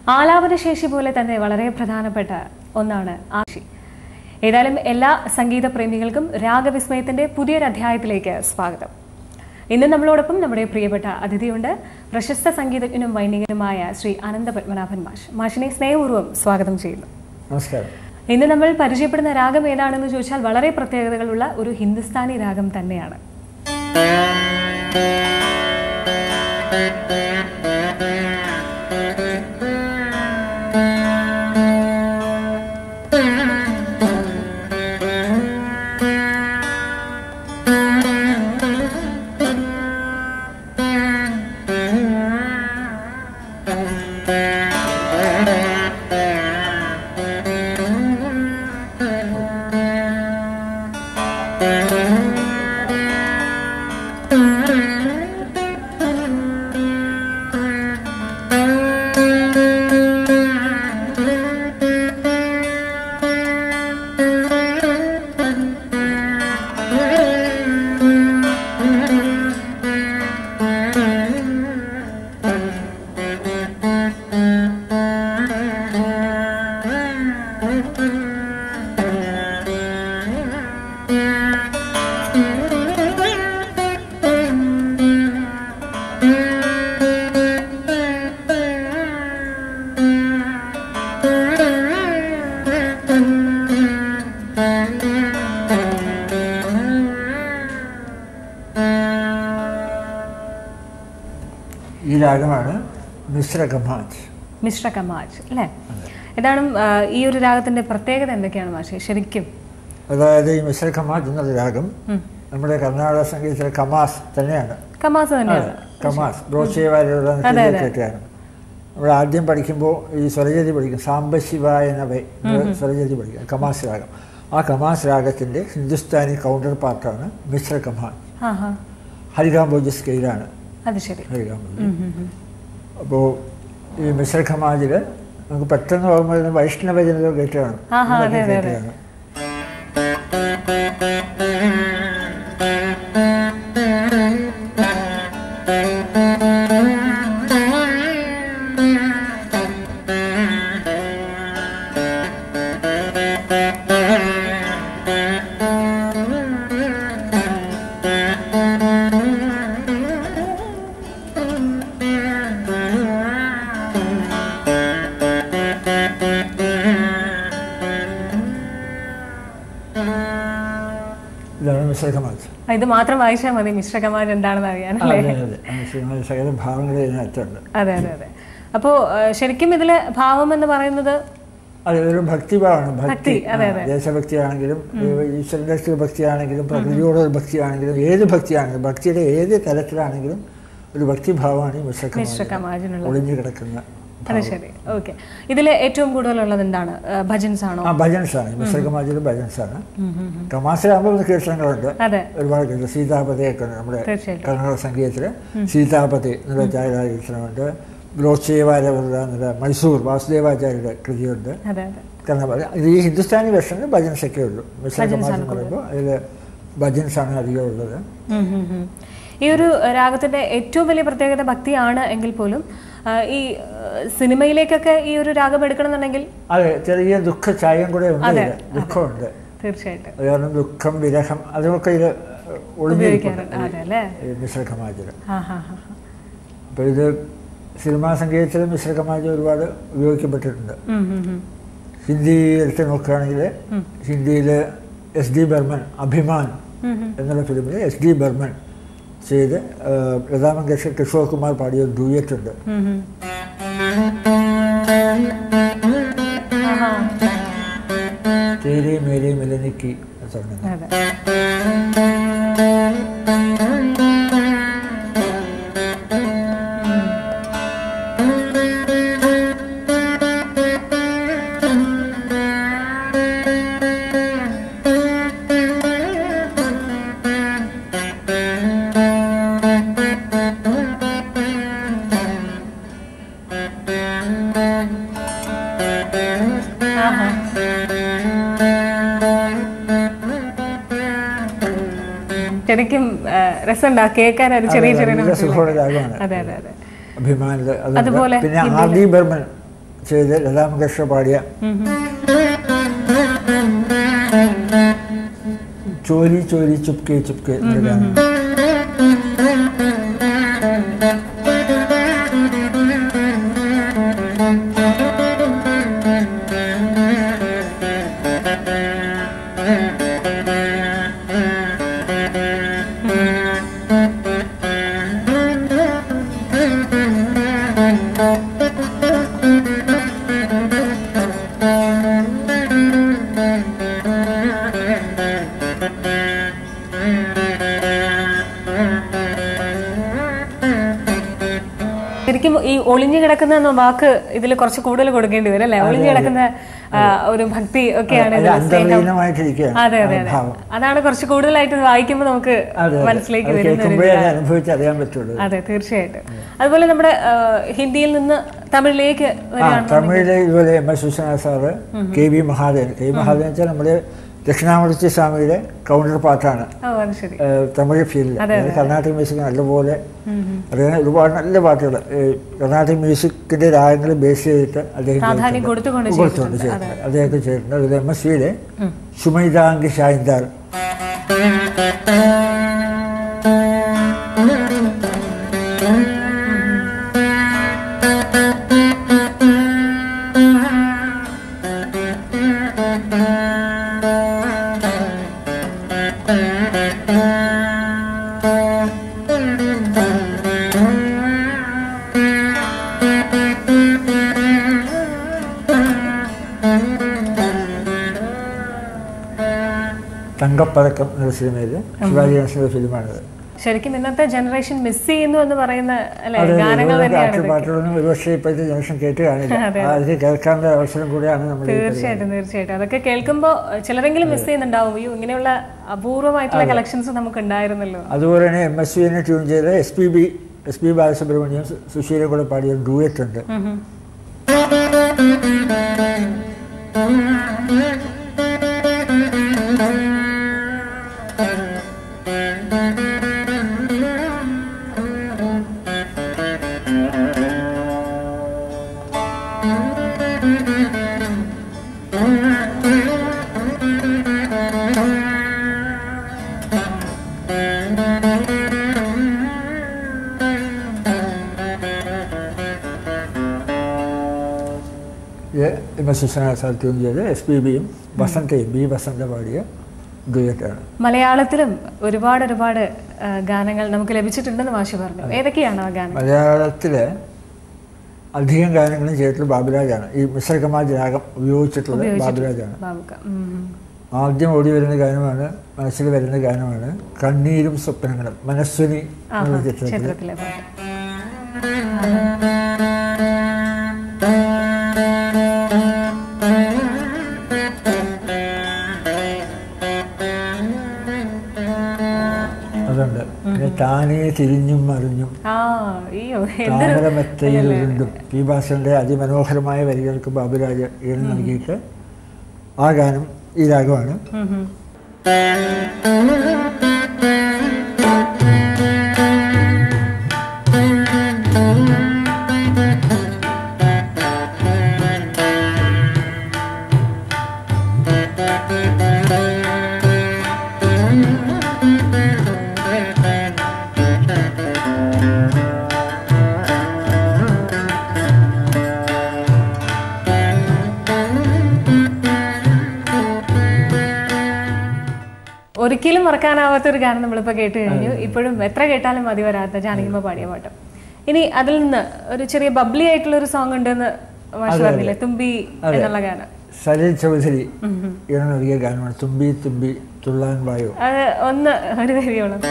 ആലാപനശേഷി പോലെ തന്നെ വളരെ പ്രധാനപ്പെട്ട ഒന്നാണ് ആശി ഏതായാലും എല്ലാ സംഗീത പ്രേമികൾക്കും രാഗവിസ്മയത്തിന്റെ പുതിയൊരു അധ്യായത്തിലേക്ക് സ്വാഗതം ഇന്ന് നമ്മളോടൊപ്പം നമ്മുടെ പ്രിയപ്പെട്ട അതിഥിയുണ്ട് പ്രശസ്ത സംഗീതജ്ഞനും വൈണികനുമായ ശ്രീ അനന്ത പത്മനാഭൻ മാഷ് മാഷിനെ സ്നേഹപൂർവ്വം സ്വാഗതം ചെയ്യുന്നു നമസ്കാരം ഇന്ന് നമ്മൾ പരിചയപ്പെടുന്ന രാഗം ഏതാണെന്ന് ചോദിച്ചാൽ വളരെ പ്രത്യേകതകളുള്ള ഒരു ഹിന്ദുസ്ഥാനി രാഗം തന്നെയാണ് ഈ രാഗമാണ് മിശ്ര കമാജ് മിശ്ര കമാജ് അല്ലേ ഇതാണ് ആ, ഈ ഒരു രാഗത്തിന്റെ പ്രത്യേകത എന്തൊക്കെയാണ് മാഷെ ശരിക്കും അതായത് ഈ മിശ്ര കമാജ് എന്നുള്ള രാഗം നമ്മുടെ കർണാടക സംഗീതത്തിലെ കമാസ് തന്നെയാണ് കമാസ് തന്നെയാണ് കമാസ് ബ്രോച്ചേവാരുടെ കേട്ടാണ് നമ്മൾ ആദ്യം പഠിക്കുമ്പോൾ ഈ സ്വരജതി പഠിക്കും സാംബശിവായ നവേ സ്വരജതി പഠിക്കും കമാസ് രാഗം ആ കമാസ് രാഗത്തിൻ്റെ ഹിന്ദുസ്ഥാനി കൗണ്ടർ പാർട്ടാണ് മിശ്ര കമാജ് ആ ഹാ ഹരികാംബോജി സ്കെയിലാണ് അത് ശരി ഹരികാംബോജി അപ്പോൾ ഈ മിശ്ര ഖമാജിൽ നമുക്ക് പെട്ടെന്ന് ഓർമ്മ വരുന്ന വൈഷ്ണവജനത കേട്ടാണ് ആഹാ, അതെ, അതെ, അതെ. കേട്ടാണ് ഇതാണ് മിശ്ര ഖമാജ് ആ, ഇത് മാത്രം വായിച്ചാൽ മതി മിശ്ര കമാജ് എന്താണെന്ന് അറിയാൻ ആ, അല്ലേ അതെ അതെ ആ, സകല ഭാവങ്ങൾ ഇതിനകത്തുണ്ട് അതെ അതെ അതെ അപ്പോ ആ, ശരിക്കും ഇതിലെ ഭാവം എന്ന് പറയുന്നത് അത് ഒരു ഭക്തിഭാവമാണ് ഭക്തി, ഭക്തി അതെ, ആ, അതെ. ദേശഭക്തിയാണെങ്കിലും ഈശ്വരന്റെ ഭക്തിയാണെങ്കിലും പ്രകൃതിയോടുള്ള ഭക്തിയാണെങ്കിലും ഏത് ഭക്തിയാണെങ്കിലും ഭക്തിയുടെ ഏത് തലത്തിലാണെങ്കിലും ഒരു ഭക്തിഭാവമാണ് ഈ മിശ്ര മിശ്ര ഖമാജ് കമാജിനുള്ള ഒളിഞ്ഞു കിടക്കുന്ന അതെ ശരി ഓക്കെ ഇതിലെ ഏറ്റവും കൂടുതലുള്ളത് എന്താണ് ഭജൻസ് ആണോ ആ ഭജൻസ് ആണ് മിശ്ര ഖമാജിൽ ഭജൻസ് ആണ് കമാസിലാകുമ്പോൾ കീർത്തനങ്ങളുണ്ട് അതെ ഒരുപാട് കീർത്തനം സീതാപതിയൊക്കെ ഉണ്ട് നമ്മുടെ തീർച്ചയായിട്ടും കർണാടക സംഗീതത്തിൽ സീതാപതി എന്നുള്ള ചായ കീർത്തനമുണ്ട് ബ്ലോച്ചേവാരവൃത എന്നുള്ള മൈസൂർ വാസുദേവാചാര്യയുടെ കൃതിയുണ്ട് അതെ അതെ കാരണം അത് ഇത് ഈ ഹിന്ദുസ്ഥാനി വെർഷനിൽ ഭജൻസ് ഒക്കെ ഉള്ളൂ മിശ്ര കമാജ് എന്ന് പറയുമ്പോൾ അതിൽ ഭജൻസ് ആണ് അധികം ഉള്ളത് ഉം ഉം ഉം. ഈ ഒരു രാഗത്തിന്റെ ഏറ്റവും വലിയ പ്രത്യേകത ഭക്തിയാണ് എങ്കിൽ പോലും ആ, ഈ ആ, സിനിമയിലേക്കൊക്കെ ഈ ഒരു രാഗം എടുക്കണമെന്നുണ്ടെങ്കിൽ അതെ ചെറിയ ദുഃഖ ചായം കൂടെ ഉണ്ട് ഇതിൽ ദുഃഖമുണ്ട് തീർച്ചയായിട്ടും അത് കാരണം ദുഃഖം വിരഹം അതൊക്കെ ഇത് ഒളിഞ്ഞിരിക്കുന്നു ഉപയോഗിക്കാറുണ്ട് അതെ അല്ലേ ഈ മിശ്ര കമാജിൽ ആ ഹാ ഹാ അപ്പോൾ ഇത് സിനിമാ സംഗീതത്തിൽ മിശ്ര കമാജ് ഒരുപാട് ഉപയോഗിക്കപ്പെട്ടിട്ടുണ്ട് ഹിന്ദി എടുത്ത് നോക്കുകയാണെങ്കിൽ ഹിന്ദിയിൽ എസ് ഡി ബർമൻ അഭിമാൻ എന്നുള്ള ഫിലിമിൽ എസ് ഡി ബർമൻ ചെയ്ത് ആ, ലതാ മങ്കേഷ്കർ കിഷോർ കുമാർ പാടിയ ഒരു ഡൂയറ്റ് ഉണ്ട് തേരി മേരി മിലനിക്ക് തുടങ്ങുന്നത് അതെ ആഹാ. ശരിക്കും രസമുണ്ടാ കേൾക്കാൻ ഒരു ചെറിയ ചെറിയ നല്ല notes ഇല്ലേ? സുഖമുള്ള രാഗമാണ് അതെ അതെ അതെ അഭിമാനില് അതുണ്ട്. അതുപോലെ പിന്നെ ആർ ഡി ബർമൻ ചെയ്ത് ലതാ മങ്കേഷ്കർ പാടിയ ഉം, ഉം. ചോരി ചോരി ചുപ്കെ ചുപ്കെ എന്നൊരു ഗാനം ശരിക്കും ഈ ഒളിഞ്ഞു കിടക്കുന്ന എന്ന വാക്ക് ഇതിൽ കുറച്ച് കൂടുതൽ കൊടുക്കേണ്ടി വരും അല്ലേ ഒളിഞ്ഞു കിടക്കുന്ന ആ, ഒരു ഭക്തി ഒക്കെയാണ് അത് ഇതിൽ സ്നേഹം അന്തർലീനമായിട്ടിരിക്കുകയാണ് അതെ അതെ ആ അതെ ഭാവം അതാണ് കുറച്ച് കൂടുതലായിട്ട് ഇത് വായിക്കുമ്പോൾ നമുക്ക് അതെ അതെ. മനസ്സിലേക്ക് അത് വരുന്ന ഒരു കേൾക്കുമ്പോഴേ അത് അനുഭവിച്ചറിയാൻ പറ്റുള്ളൂ അതെ തീർച്ചയായിട്ടും അതുപോലെ നമ്മുടെ ആ, ഹിന്ദിയിൽ നിന്ന് തമിഴിലേക്ക് ആ വരികയാണ് തമിഴിലെ ഇതുപോലെ M S Viswanath sir K V Mahadevan K V Mahadevan വെച്ചാൽ നമ്മുടെ ദക്ഷിണാമൂർത്തി സ്വാമിയുടെ കൗണ്ടർ പാർട്ടാണ് ഓ അത് ശരി ഏഹ് തമിഴ് ഫീൽഡിൽ കർണാടക മ്യൂസിക് നല്ലപോലെ അദ്ദേഹം ഒരുപാട് നല്ല പാട്ടുകൾ കർണാടക മ്യൂസിക്കിന്റെ രാഗങ്ങൾ ബേസ് ചെയ്തിട്ട് അദ്ദേഹം പ്രാധാന്യം ചെയ്തിട്ടുണ്ട്. കൊടുത്തുകൊണ്ട് കൊടുത്തുകൊണ്ട് ചെയ്തിട്ടുണ്ട് അദ്ദേഹത്തെ ചെയ്തിട്ടുണ്ട് അതിൽ എം എസ് സിയിലെ സുമൈതാങ്കി ഷായിന്ദാർ തങ്കപ്പതക്കം എന്ന സിനിമയിൽ ശിവാജി ഗണേശന്റെ ഫിലിമാണിത് ശരിക്കും ഇന്നത്തെ ജനറേഷൻ മിസ് ചെയ്യുന്നു എന്ന് പറയുന്ന അല്ലെ അതെ, ഗാനങ്ങൾ ഇതുപോലത്തെ തന്നെയാണ് ആക്ഷൻ ഇതൊക്കെ. പാട്ടുകളൊന്നും ഒരുപക്ഷെ ഇപ്പോഴത്തെ ജനറേഷൻ കേട്ട് കാണില്ല അതിൽ കേൾക്കാനുള്ള അവസരം കൂടിയാണ് നമ്മൾ ഈ തീർച്ചയായിട്ടും തീർച്ചയായിട്ടും അതൊക്കെ കേൾക്കുമ്പോൾ ചിലരെങ്കിലും മിസ് ചെയ്യുന്നുണ്ടാവും അയ്യോ ഇങ്ങനെയുള്ള അപൂർവമായിട്ടുള്ള കളക്ഷൻസ് നമുക്ക് ഉണ്ടായിരുന്നല്ലോ അതുപോലെ തന്നെ എം എസ് വിനെ ട്യൂൺ ചെയ്ത് S P B S P Balasubrahmanyam സു- സുശീലയും കൂടെ പാടിയ ഒരു ഡൂയറ്റ് ഉണ്ട് ഉം ഉം. ഇത് M S Viswanath sir tune ചെയ്ത് എസ് പി ബിയും വസന്തയും ബി വസന്ത പാടിയ ഡുയറ്റാണ് മലയാളത്തിലും ഒരുപാട് ഒരുപാട് ആ, ഗാനങ്ങൾ നമുക്ക് ലഭിച്ചിട്ടുണ്ടെന്ന് മാഷി പറഞ്ഞു ഏതൊക്കെയാണ് ആ ഗാനം മലയാളത്തിലെ അധികം ഗാനങ്ങളും ചെയ്തിട്ടുള്ള ബാബുരാജാണ് ഈ മിശ്രകമാജ് രാഗം ഉപയോഗിച്ചിട്ടുള്ളത് ബാബുരാജാണ് ബാബുക്ക ഉം, ഉം. ആദ്യം ഓടി വരുന്ന ഗാനമാണ് മനസ്സിൽ വരുന്ന ഗാനമാണ് കണ്ണീരും സ്വപ്നങ്ങളും മനസ്വിനി എന്നുള്ള ചിത്രത്തിൽ ക്ഷേത്രത്തിലെ പാട്ട് അതുണ്ട് പിന്നെ താനേ തിരിഞ്ഞും മറിഞ്ഞും ആ അയ്യോ എന്തൊരു താമരമെത്തയിൽ വീണ്ടും പി ഭാസ്കറിന്റെ അതിമനോഹരമായ വരികൾക്ക് ബാബുരാജ് ഈണം നൽകിയിട്ട് ആ ഗാനം ഈ രാഗമാണ് ഉം, ഉം. ഒരിക്കലും മറക്കാനാവാത്ത ഒരു ഗാനം നമ്മളിപ്പോൾ കേട്ട് കഴിഞ്ഞു ഇപ്പോഴും എത്ര കേട്ടാലും മതി വരാത്ത ജാനകിമ്മ പാടിയ പാട്ട് ഇനി അതിൽ നിന്ന് ഒരു ചെറിയ ബബ്ലി ആയിട്ടുള്ള ഒരു സോങ് ഉണ്ടെന്ന് മാഷ് പറഞ്ഞില്ലേ തുമ്പി എന്നുള്ള ഗാനം സലിൽ ചൗധരി ഈണം നൽകിയ ഗാനമാണ് തുമ്പി തുമ്പി തുള്ളാൻ വായോ അത് ഒന്ന് ഒരു വരിയോളം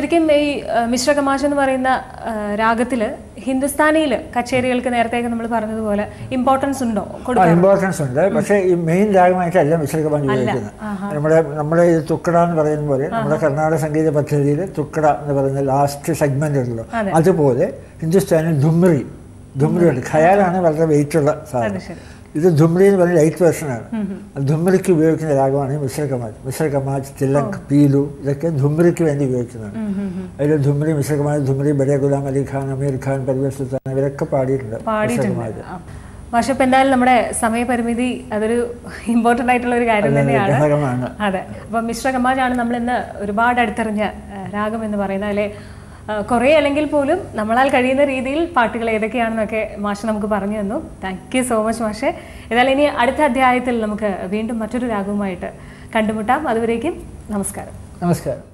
ശരിക്കും ഈ ആ, മിശ്ര കമാഷ് എന്ന് പറയുന്ന ആ, രാഗത്തില് ഹിന്ദുസ്ഥാനിയിൽ കച്ചേരികൾക്ക് നേരത്തേക്ക് നമ്മൾ പറഞ്ഞതുപോലെ ഇമ്പോർട്ടൻസ് ഉണ്ടോ കൊടുക്കും ഇമ്പോർട്ടൻസ് ഉണ്ട് പക്ഷേ ഈ മെയിൻ രാഗമായിട്ടല്ല മിശ്രകമാൻ ഉപയോഗിക്കുന്നത് നമ്മുടെ നമ്മുടെ ഈ തുക്കട എന്ന് പറയുന്ന പോലെ നമ്മുടെ കർണാടക സംഗീത പദ്ധതിയിൽ തുക്കട എന്ന് പറയുന്ന ലാസ്റ്റ് സെഗ്മെന്റ് ഉണ്ടല്ലോ അതുപോലെ ഹിന്ദുസ്ഥാനിൽ ധുമ്രി ധുമ്രി ഉണ്ട് ഖയാലാണ് വളരെ വെയിറ്റ് ഉള്ള സാധനം ശരി. ഇത് ധുമ്രി എന്ന് പറയുന്ന ലൈറ്റ് വെർഷനാണ് ധുമ്രിക്ക് ഉപയോഗിക്കുന്ന രാഗമാണ് ഈ മിശ്ര കമാജ് മിശ്ര കമാജ് തിലക് പീലു ഇതൊക്കെ ധുമ്രിക്ക് വേണ്ടി ഉപയോഗിക്കുന്നതാണ് അതിൽ ധുമ്രി മിശ്ര കമാജ് ധുമ്രി ബഡേ ഗുലാം അലി ഖാൻ അമീർ ഖാൻ പർവേസ് സുൽത്താൻ ഇവരൊക്കെ പാടിയിട്ടുണ്ട് മിശ്ര പാടിയിട്ടുണ്ട് കമാജ് ആ. പക്ഷെ ഇപ്പൊ എന്തായാലും നമ്മുടെ സമയപരിമിതി അതൊരു ഇമ്പോർട്ടന്റ് ആയിട്ടുള്ള ഒരു കാര്യം തന്നെയാണ് ഘടകമാണ് അതെ അപ്പൊ മിശ്ര കമാജാണ് നമ്മൾ ഇന്ന് ഒരുപാട് അടുത്തെറിഞ്ഞ ആ, രാഗം എന്ന് പറയുന്നത് അതിലെ ആ, കുറേ അല്ലെങ്കിൽ പോലും നമ്മളാൽ കഴിയുന്ന രീതിയിൽ പാട്ടുകൾ ഏതൊക്കെയാണെന്നൊക്കെ മാഷ് നമുക്ക് പറഞ്ഞു തന്നു താങ്ക് യു സോ മച്ച് മാഷെ ഏതായാലും ഇനി അടുത്ത അധ്യായത്തിൽ നമുക്ക് വീണ്ടും മറ്റൊരു രാഗവുമായിട്ട് കണ്ടുമുട്ടാം അതുവരേക്കും നമസ്കാരം നമസ്കാരം